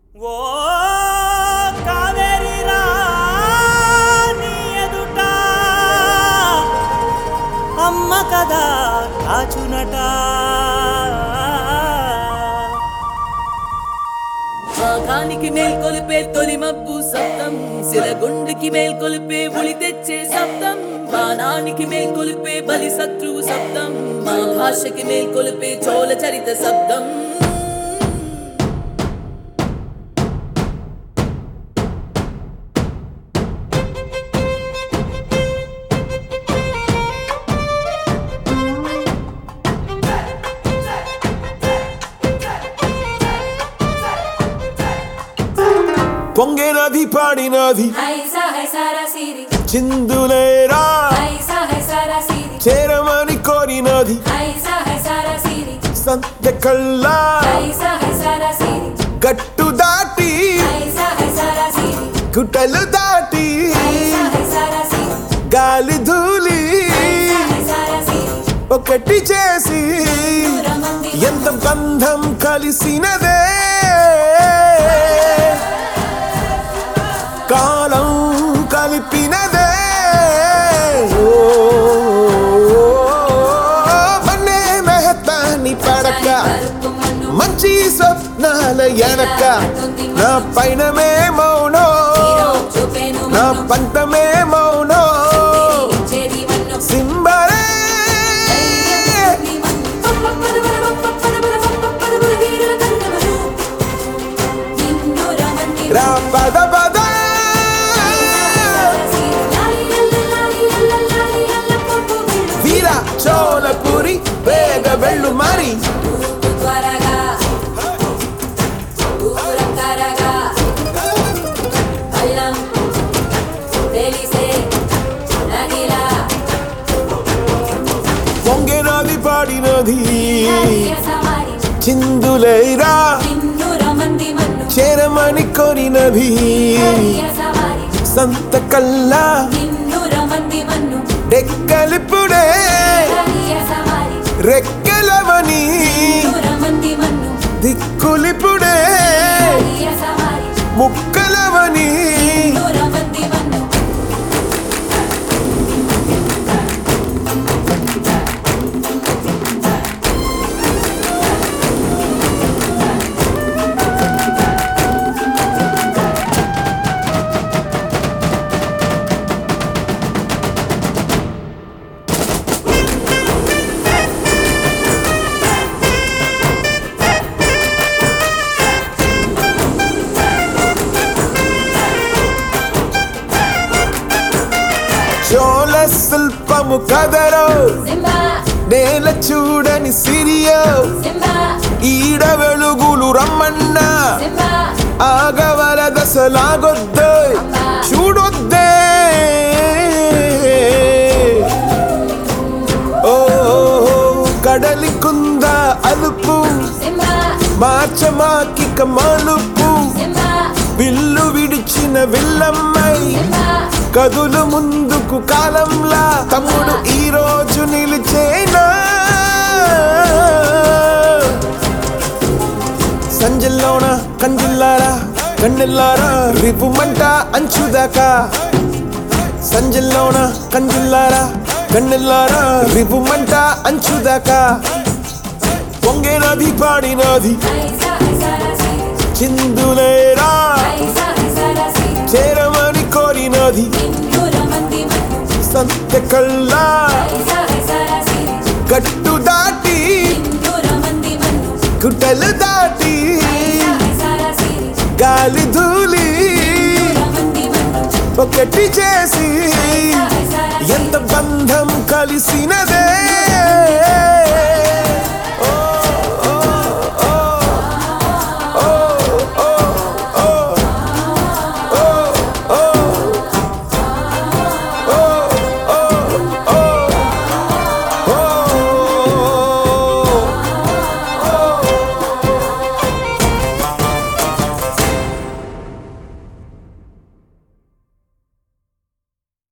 ఓ కావేరి రాణి ఎదుట అమ్మ కదా కాచునట ఆగానికి మేల్కొలిపే తొలి మబ్బు శబ్దం శిలగుండికి మేల్కొలిపే ఉలి తెచ్చే శబ్దం బాణానికి మేల్కొలిపే బలి శత్రువు శబ్దం మా భాషకి మేల్కొలిపే చోళ చరిత శబ్దం పొంగేనది పాడినది హైసా హైసారా సిరి చిందులేరా హైసా హైసారా సిరి చేరమని కోరినది హైసా హైసారా సిరి సంతె కల్లా హైసా హైసారా సిరి గట్టు దాటి హైసా హైసారా సిరి గుట్టలు దాటి హైసా హైసారా సిరి గాలి ధూళి హైసారా సిరి ఒకటి చేసి దూరమంది ఎంత బంధం కలిసినదే కాలం కలిపినదే ఓ, మన్నే మెహతాని పడక కరుపు మన్ను మంచి స్వప్నాల ఎనక నా పైనమే మౌనో చూపేను నా పంతమే మౌనో ఇచ్చేది మన్ను సింబరే రా పద పద వీర చోళపురి వేగ వెళ్ళు మరి త్వరగా దూరం కరగా అల్లం తెలిసే నదిలా పొంగెనది పాడినది హరియ సవారి చిందులైరా నిన్ను రమంది మన్ను చేరమని కోరినది హరియ సవారి సంత కల్లా నిన్ను రమంది మన్ను డెక్కలిప్పుడే హరియ సవారి రెక్కలవని నిన్ను రమంది మన్ను దిక్కులిప్పుడే హరియ సవారి ముక్కలవని నిన్ను రమంది మన్ను చోళ శిల్పము కదరో సింబా నేల చూడని సిరియో సింబా ఈడ వెలుగులు రమ్మన్నా సింబా ఆగవల దశలాగొద్దే చూడొద్దే ఓ కడలి కుంద అలుపు సింబా మార్చమాకిక మలుపు సింబా విల్లు విడిచిన విల్లమ్మై సింబా కదులు ముందుకు కాలంలా తమ్ముడు ఈ రోజు నిలిచేనా సంజల్లోన కంజిల్లారా కన్నెల్లారా రిపు మంట అంచుదాకా సంజల్లోన కంజిల్లారా కన్నెల్లారా రిపు మంట అంచుదాకా పొంగేనది పాడినది హైసా హైసారా సిరి చిందులేరా హైసా హైసారా సిరి చేరమని కోరినది నిన్ను రమంది మన్ను సంతె కల్లా హైసా హైసారా సిరి గట్టు దాటి నిన్ను రమంది మన్ను గుట్టలు దాటి హైసా హైసారా సిరి గాలి ధూళి రమంది మన్ను ఒకటి చేసి ఎంత బంధం కలిసినది